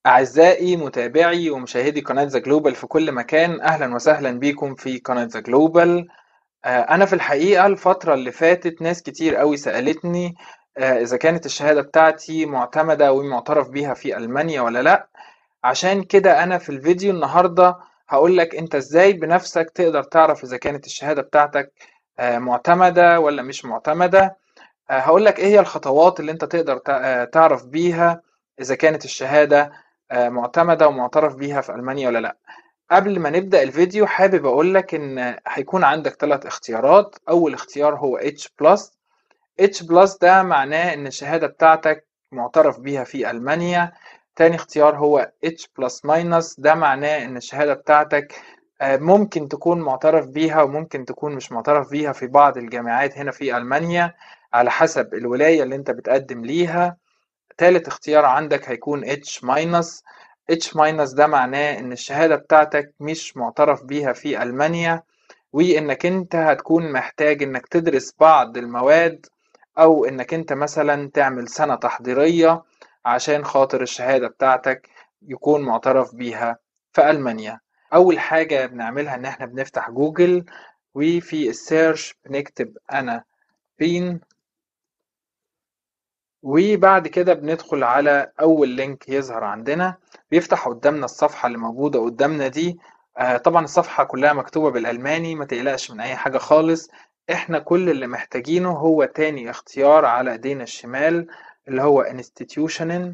أعزائي متابعي ومشاهدي قناة ذا جلوبال في كل مكان أهلا وسهلا بيكم في قناة ذا جلوبال أنا في الحقيقة الفترة اللي فاتت ناس كتير قوي سألتني آه، إذا كانت الشهادة بتاعتي معتمدة ومعترف بيها في ألمانيا ولا لأ عشان كده أنا في الفيديو النهاردة هقولك أنت إزاي بنفسك تقدر تعرف إذا كانت الشهادة بتاعتك آه، معتمدة ولا مش معتمدة آه، هقولك إيه هي الخطوات اللي أنت تقدر تع- تعرف بيها إذا كانت الشهادة آه، معتمدة ومعترف بيها في ألمانيا ولا لأ قبل ما نبدأ الفيديو حابب أقولك إن هيكون عندك ثلاث اختيارات أول اختيار هو H بلس H بلس ده معناه إن الشهادة بتاعتك معترف بيها في ألمانيا تاني اختيار هو H بلس ماينس ده معناه إن الشهادة بتاعتك آه، ممكن تكون معترف بيها وممكن تكون مش معترف بيها في بعض الجامعات هنا في ألمانيا على حسب الولاية اللي أنت بتقدم ليها تالت اختيار عندك هيكون H ماينس H ماينس ده معناه إن الشهادة بتاعتك مش معترف بيها في ألمانيا وإنك أنت هتكون محتاج إنك تدرس بعض المواد أو إنك أنت مثلا تعمل سنة تحضيرية عشان خاطر الشهادة بتاعتك يكون معترف بيها في ألمانيا أول حاجة بنعملها إن إحنا بنفتح جوجل وفي السيرش بنكتب أنا بين وبعد كده بندخل على أول لينك يظهر عندنا بيفتح قدامنا الصفحة اللي موجودة قدامنا دي آه، طبعا الصفحة كلها مكتوبة بالألماني ما تقلقش من أي حاجة خالص احنا كل اللي محتاجينه هو تاني اختيار على ايدينا الشمال اللي هو institutionen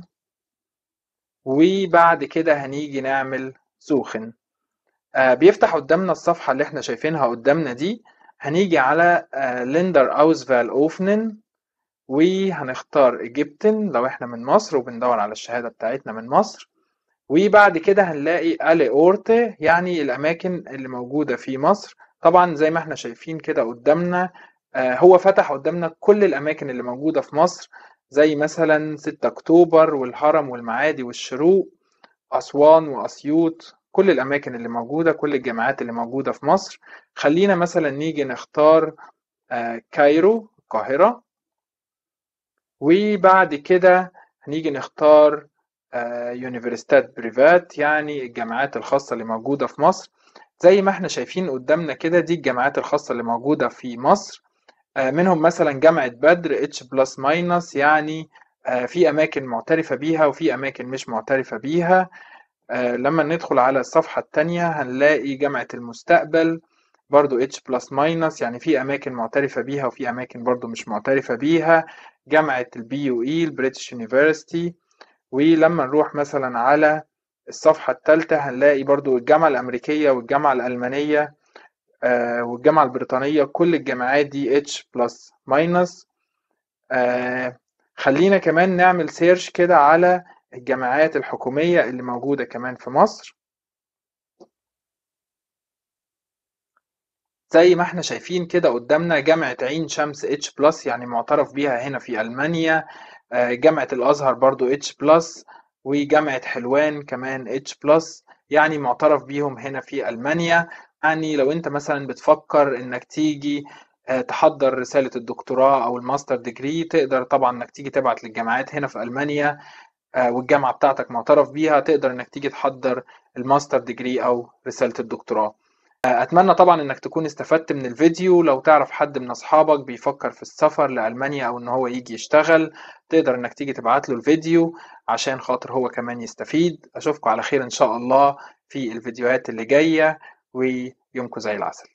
وبعد كده هنيجي نعمل سوخن آه، بيفتح قدامنا الصفحة اللي احنا شايفينها قدامنا دي هنيجي على ليندر أوزفال أوفنن وهنختار إيجيبتن لو احنا من مصر وبندور على الشهادة بتاعتنا من مصر وبعد كده هنلاقي ألي أورتي يعني الأماكن اللي موجودة في مصر طبعا زي ما احنا شايفين كده قدامنا آه، هو فتح قدامنا كل الأماكن اللي موجودة في مصر زي مثلا 6 أكتوبر والهرم والمعادي والشروق أسوان وأسيوط كل الأماكن اللي موجودة كل الجامعات اللي موجودة في مصر خلينا مثلا نيجي نختار آه، كايرو القاهرة وبعد كده هنيجي نختار يونيفرسيتات بريفات يعني الجامعات الخاصة اللي موجودة في مصر زي ما احنا شايفين قدامنا كده دي الجامعات الخاصة اللي موجودة في مصر آه، منهم مثلا جامعة بدر اتش بلس ماينس يعني آه، في أماكن معترفة بيها وفي أماكن مش معترفة بيها آه، لما ندخل على الصفحة التانية هنلاقي جامعة المستقبل برضو اتش بلس ماينس يعني في أماكن معترفة بيها وفي أماكن برضو مش معترفة بيها جامعة البي يو إي البريتش يونيفرسيتي ولما نروح مثلا على الصفحة الثالثة هنلاقي برضو الجامعة الأمريكية والجامعة الألمانية آه، والجامعة البريطانية كل الجامعات دي H بلس ماينس خلينا كمان نعمل سيرش كده على الجامعات الحكومية اللي موجودة كمان في مصر زي ما احنا شايفين كده قدامنا جامعة عين شمس H بلس يعني معترف بيها هنا في ألمانيا آه، جامعة الأزهر برضو H بلس وجامعة حلوان كمان H بلس يعني معترف بيهم هنا في ألمانيا يعني لو انت مثلا بتفكر انك تيجي آه، تحضر رسالة الدكتوراه أو الماستر ديجري تقدر طبعا انك تيجي تبعت للجامعات هنا في ألمانيا آه، والجامعة بتاعتك معترف بيها تقدر انك تيجي تحضر الماستر ديجري أو رسالة الدكتوراه أتمنى طبعا إنك تكون استفدت من الفيديو لو تعرف حد من أصحابك بيفكر في السفر لألمانيا أو إن هو يجي يشتغل تقدر إنك تيجي تبعت له الفيديو عشان خاطر هو كمان يستفيد أشوفكم على خير إن شاء الله في الفيديوهات اللي جاية ويومكم زي العسل